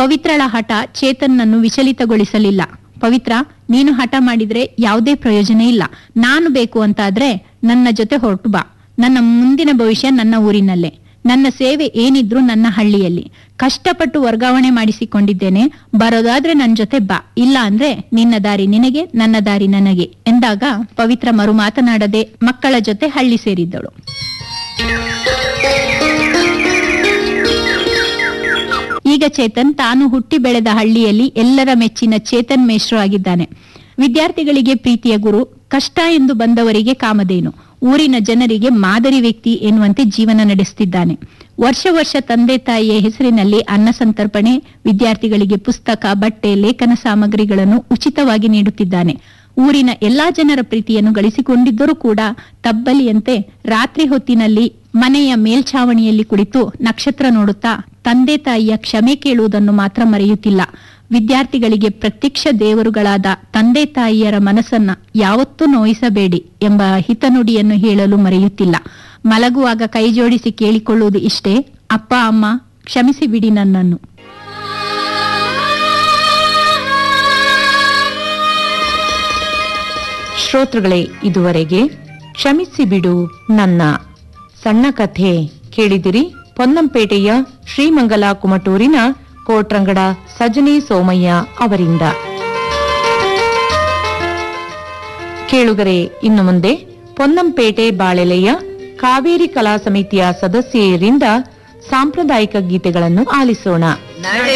ಪವಿತ್ರಳ ಹಠ ಚೇತನ್ನನ್ನು ವಿಚಲಿತಗೊಳಿಸಲಿಲ್ಲ ಪವಿತ್ರ ನೀನು ಹಠ ಮಾಡಿದ್ರೆ ಯಾವುದೇ ಪ್ರಯೋಜನ ಇಲ್ಲ ನಾನು ಬೇಕು ಅಂತಾದ್ರೆ ನನ್ನ ಜೊತೆ ಹೊರಟು ಬಾ ನನ್ನ ಮುಂದಿನ ಭವಿಷ್ಯ ನನ್ನ ಊರಿನಲ್ಲೇ ನನ್ನ ಸೇವೆ ಏನಿದ್ರು ನನ್ನ ಹಳ್ಳಿಯಲ್ಲಿ ಕಷ್ಟಪಟ್ಟು ವರ್ಗಾವಣೆ ಮಾಡಿಸಿಕೊಂಡಿದ್ದೇನೆ ಬರೋದಾದ್ರೆ ನನ್ ಜೊತೆ ಬಾ ಇಲ್ಲ ಅಂದ್ರೆ ನಿನ್ನ ದಾರಿ ನಿನಗೆ ನನ್ನ ದಾರಿ ನನಗೆ ಎಂದಾಗ ಪವಿತ್ರ ಮರು ಮಾತನಾಡದೆ ಮಕ್ಕಳ ಜೊತೆ ಹಳ್ಳಿ ಸೇರಿದ್ದಳು ಈಗ ಚೇತನ್ ತಾನು ಹುಟ್ಟಿ ಬೆಳೆದ ಹಳ್ಳಿಯಲ್ಲಿ ಎಲ್ಲರ ಮೆಚ್ಚಿನ ಚೇತನ್ ಮೇಷ್ರು ಆಗಿದ್ದಾನೆ ವಿದ್ಯಾರ್ಥಿಗಳಿಗೆ ಪ್ರೀತಿಯ ಗುರು ಕಷ್ಟ ಎಂದು ಬಂದವರಿಗೆ ಕಾಮಧೇನು ಊರಿನ ಜನರಿಗೆ ಮಾದರಿ ವ್ಯಕ್ತಿ ಎನ್ನುವಂತೆ ಜೀವನ ನಡೆಸುತ್ತಿದ್ದಾನೆ ವರ್ಷ ವರ್ಷ ತಂದೆ ತಾಯಿಯ ಹೆಸರಿನಲ್ಲಿ ಅನ್ನ ಸಂತರ್ಪಣೆ ವಿದ್ಯಾರ್ಥಿಗಳಿಗೆ ಪುಸ್ತಕ ಬಟ್ಟೆ ಲೇಖನ ಸಾಮಗ್ರಿಗಳನ್ನು ಉಚಿತವಾಗಿ ನೀಡುತ್ತಿದ್ದಾನೆ ಊರಿನ ಎಲ್ಲಾ ಜನರ ಪ್ರೀತಿಯನ್ನು ಗಳಿಸಿಕೊಂಡಿದ್ದರೂ ಕೂಡ ತಬ್ಬಲಿಯಂತೆ ರಾತ್ರಿ ಹೊತ್ತಿನಲ್ಲಿ ಮನೆಯ ಮೇಲ್ಛಾವಣಿಯಲ್ಲಿ ಕುಳಿತು ನಕ್ಷತ್ರ ನೋಡುತ್ತಾ ತಂದೆ ತಾಯಿಯ ಕ್ಷಮೆ ಕೇಳುವುದನ್ನು ಮಾತ್ರ ಮರೆಯುತ್ತಿಲ್ಲ ವಿದ್ಯಾರ್ಥಿಗಳಿಗೆ ಪ್ರತ್ಯಕ್ಷ ದೇವರುಗಳಾದ ತಂದೆ ತಾಯಿಯರ ಮನಸ್ಸನ್ನ ಯಾವತ್ತೂ ನೋಯಿಸಬೇಡಿ ಎಂಬ ಹಿತನುಡಿಯನ್ನು ಹೇಳಲು ಮರೆಯುತ್ತಿಲ್ಲ ಮಲಗುವಾಗ ಕೈಜೋಡಿಸಿ ಕೇಳಿಕೊಳ್ಳುವುದು ಇಷ್ಟೇ ಅಪ್ಪ ಅಮ್ಮ ಕ್ಷಮಿಸಿ ಬಿಡಿ ನನ್ನನ್ನು ಶ್ರೋತೃಗಳೇ ಇದುವರೆಗೆ ಕ್ಷಮಿಸಿ ಬಿಡು ನನ್ನ ಸಣ್ಣ ಕಥೆ ಕೇಳಿದಿರಿ ಪೊನ್ನಂಪೇಟೆಯ ಶ್ರೀಮಂಗಲ ಕುಮಟೂರಿನ ಕೋಟ್ರಂಗಡ ಸಜನಿ ಸೋಮಯ್ಯ ಅವರಿಂದ ಕೇಳುಗರೆ ಇನ್ನು ಮುಂದೆ ಪೊನ್ನಂಪೇಟೆ ಬಾಳೆಲೆಯ ಕಾವೇರಿ ಕಲಾ ಸಮಿತಿಯ ಸದಸ್ಯೆಯರಿಂದ ಸಾಂಪ್ರದಾಯಿಕ ಗೀತೆಗಳನ್ನು ಆಲಿಸೋಣ